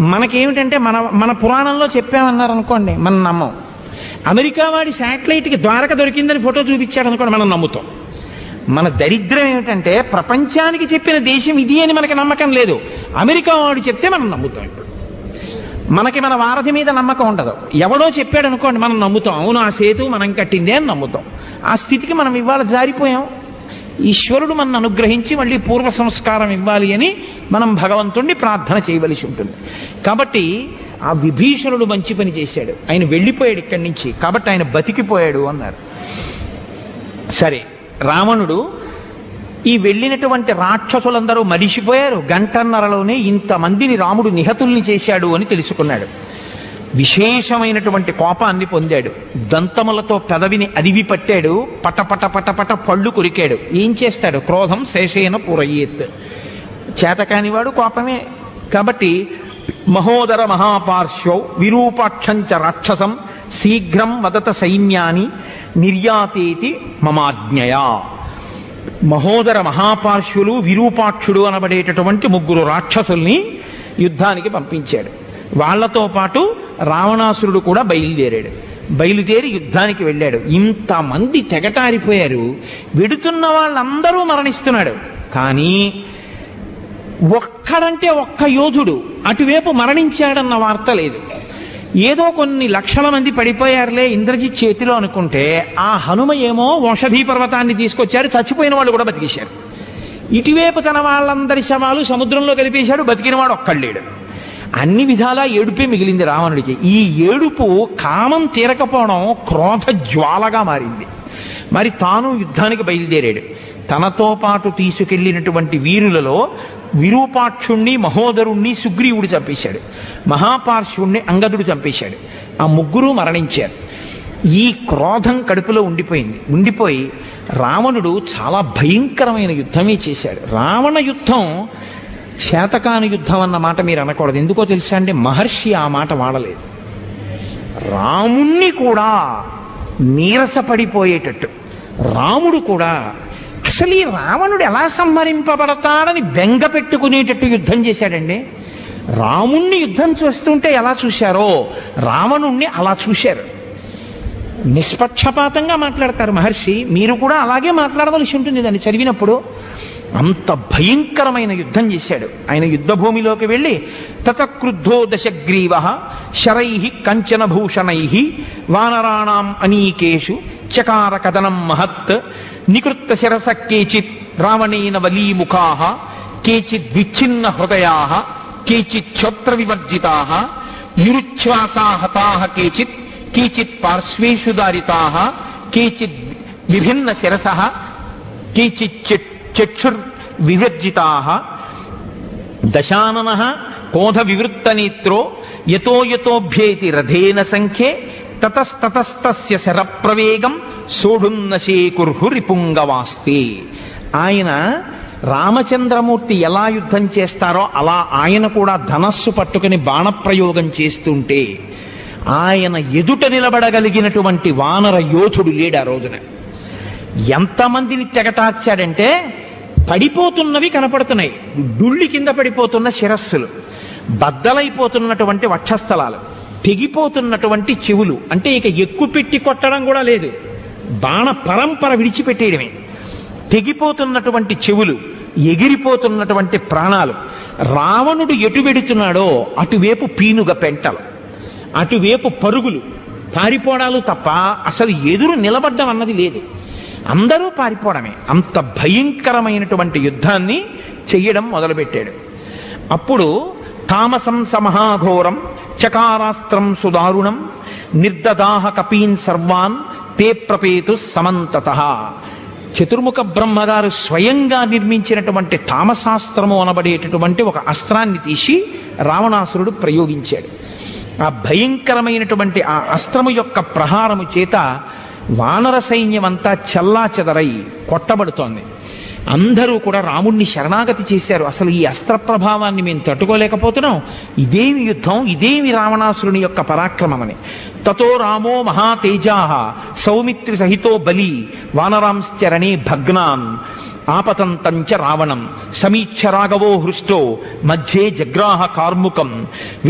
మనకేమిటంటే మన మన పురాణంలో చెప్పామన్నారు అనుకోండి మనం నమ్మం అమెరికా వాడి శాటిలైట్కి ద్వారక దొరికిందని ఫోటో చూపించాడు అనుకోండి మనం నమ్ముతాం మన దరిద్రం ఏమిటంటే ప్రపంచానికి చెప్పిన దేశం ఇది అని మనకి నమ్మకం లేదు అమెరికా వాడు చెప్తే మనం నమ్ముతాం ఇప్పుడు మనకి మన వారధి మీద నమ్మకం ఉండదు ఎవడో చెప్పాడు అనుకోండి మనం నమ్ముతాం అవును ఆ సేతు మనం కట్టిందే అని నమ్ముతాం ఆ స్థితికి మనం ఇవాళ జారిపోయాం ఈశ్వరుడు మన అనుగ్రహించి మళ్ళీ పూర్వ సంస్కారం ఇవ్వాలి అని మనం భగవంతుణ్ణి ప్రార్థన చేయవలసి ఉంటుంది కాబట్టి ఆ విభీషణుడు మంచి పని చేశాడు ఆయన వెళ్ళిపోయాడు ఇక్కడి నుంచి కాబట్టి ఆయన బతికిపోయాడు అన్నారు సరే రావణుడు ఈ వెళ్ళినటువంటి రాక్షసులందరూ మరిచిపోయారు గంటన్నరలోనే ఇంతమందిని రాముడు నిహతుల్ని చేశాడు అని తెలుసుకున్నాడు విశేషమైనటువంటి కోపాన్ని పొందాడు దంతములతో పెదవిని అదివి పట్టాడు పటపట పటపట పళ్ళు కొరికాడు ఏం చేస్తాడు క్రోధం శేషేన పూరయ్యేత్ చేతకానివాడు కోపమే కాబట్టి మహోదర మహాపార్శ్వౌ విరూపాక్షంచ రాక్షసం శీఘ్రం వదత సైన్యాన్ని నిర్యాతేతి మమాజ్ఞయా మహోదర మహాపార్శ్వులు విరూపాక్షుడు అనబడేటటువంటి ముగ్గురు రాక్షసుల్ని యుద్ధానికి పంపించాడు వాళ్లతో పాటు రావణాసురుడు కూడా బయలుదేరాడు బయలుదేరి యుద్ధానికి వెళ్ళాడు ఇంతమంది తెగటారిపోయారు వెడుతున్న వాళ్ళందరూ మరణిస్తున్నాడు కానీ ఒక్కడంటే ఒక్క యోధుడు అటువైపు మరణించాడన్న వార్త లేదు ఏదో కొన్ని లక్షల మంది పడిపోయారులే ఇంద్రజిత్ చేతిలో అనుకుంటే ఆ హనుమ ఏమో వంశధీ పర్వతాన్ని తీసుకొచ్చారు చచ్చిపోయిన వాళ్ళు కూడా బతికేశారు ఇటువైపు తన వాళ్ళందరి శవాలు సముద్రంలో కలిపేశాడు బతికిన వాడు ఒక్కళ్ళేడు అన్ని విధాలా ఏడుపే మిగిలింది రావణుడికి ఈ ఏడుపు కామం తీరకపోవడం క్రోధ జ్వాలగా మారింది మరి తాను యుద్ధానికి బయలుదేరాడు తనతో పాటు తీసుకెళ్లినటువంటి వీరులలో విరూపాక్షుణ్ణి మహోదరుణ్ణి సుగ్రీవుడు చంపేశాడు మహాపార్శ్వుణ్ణి అంగదుడు చంపేశాడు ఆ ముగ్గురు మరణించారు ఈ క్రోధం కడుపులో ఉండిపోయింది ఉండిపోయి రావణుడు చాలా భయంకరమైన యుద్ధమే చేశాడు రావణ యుద్ధం చేతకాని యుద్ధం అన్న మాట మీరు అనకూడదు ఎందుకో తెలుసా అండి మహర్షి ఆ మాట వాడలేదు రాముణ్ణి కూడా నీరసపడిపోయేటట్టు రాముడు కూడా అసలు ఈ రావణుడు ఎలా సంహరింపబడతాడని బెంగ పెట్టుకునేటట్టు యుద్ధం చేశాడండి రాముణ్ణి యుద్ధం చేస్తుంటే ఎలా చూశారో రావణుణ్ణి అలా చూశారు నిష్పక్షపాతంగా మాట్లాడతారు మహర్షి మీరు కూడా అలాగే మాట్లాడవలసి ఉంటుంది దాన్ని చదివినప్పుడు అంత భయంకరమైన యుద్ధం చేశాడు ఆయన యుద్ధభూమిలోకి వెళ్ళి తతక్రుద్ధో దశగ్రీవ శరై కంచన భూషణై వానరాణం అనీకేషు చకార కథనం మహత్ నికృత్త శిరస కేచిత్ రావణేన వలీముఖా కేచిద్ విచ్ఛిన్న హృదయా కేచిత్ క్షోత్ర వివర్జితా నిరుచ్ఛ్వాసా హతా కేచిత్ కేచిత్ పార్శ్వేషు దారితా కేచిద్ విభిన్న శిరస కేచిత్ చక్షుర్ వివర్జితా దశానన కోధ వివృత్త నేత్రో యతో యతోభ్యేతి రథేన సంఖ్యే తతస్తతస్తస్య శరప్రవేగం సోఢున్నశే కుర్హు రిపుంగవాస్తే ఆయన రామచంద్రమూర్తి ఎలా యుద్ధం చేస్తారో అలా ఆయన కూడా ధనస్సు పట్టుకుని బాణప్రయోగం చేస్తుంటే ఆయన ఎదుట నిలబడగలిగినటువంటి వానర యోధుడు లేడు ఆ రోజున ఎంతమందిని తెగటార్చాడంటే పడిపోతున్నవి కనపడుతున్నాయి డుళ్ళి కింద పడిపోతున్న శిరస్సులు బద్దలైపోతున్నటువంటి వక్షస్థలాలు తెగిపోతున్నటువంటి చెవులు అంటే ఇక ఎక్కువ పెట్టి కొట్టడం కూడా లేదు బాణ పరంపర విడిచిపెట్టేయడమే తెగిపోతున్నటువంటి చెవులు ఎగిరిపోతున్నటువంటి ప్రాణాలు రావణుడు ఎటు వెడుతున్నాడో అటువైపు పీనుగ పెంటలు అటువైపు పరుగులు పారిపోవడాలు తప్ప అసలు ఎదురు నిలబడ్డం అన్నది లేదు అందరూ పారిపోవడమే అంత భయంకరమైనటువంటి యుద్ధాన్ని చెయ్యడం మొదలుపెట్టాడు అప్పుడు తామసం సమహాఘోరం చకారాస్త్రం సుదారుణం నిర్దదాహ కపీన్ సర్వాన్ తే ప్రపేతు సమంతత చతుర్ముఖ బ్రహ్మగారు స్వయంగా నిర్మించినటువంటి తామశాస్త్రము అనబడేటటువంటి ఒక అస్త్రాన్ని తీసి రావణాసురుడు ప్రయోగించాడు ఆ భయంకరమైనటువంటి ఆ అస్త్రము యొక్క ప్రహారము చేత వానర సైన్యం అంతా చల్లా చెదరై కొట్టబడుతోంది అందరూ కూడా రాముణ్ణి శరణాగతి చేశారు అసలు ఈ అస్త్ర ప్రభావాన్ని మేము తట్టుకోలేకపోతున్నాం ఇదేమి యుద్ధం ఇదేమి రావణాసురుని యొక్క పరాక్రమమని తతో రామో మహాతేజా సౌమిత్రి సహితో బలి వానరాంశ్చరణే భగ్నాన్ ఆపతంతంచ రావణం సమీక్ష రాఘవో హృష్టో మధ్యే జగ్రాహ కార్ముకం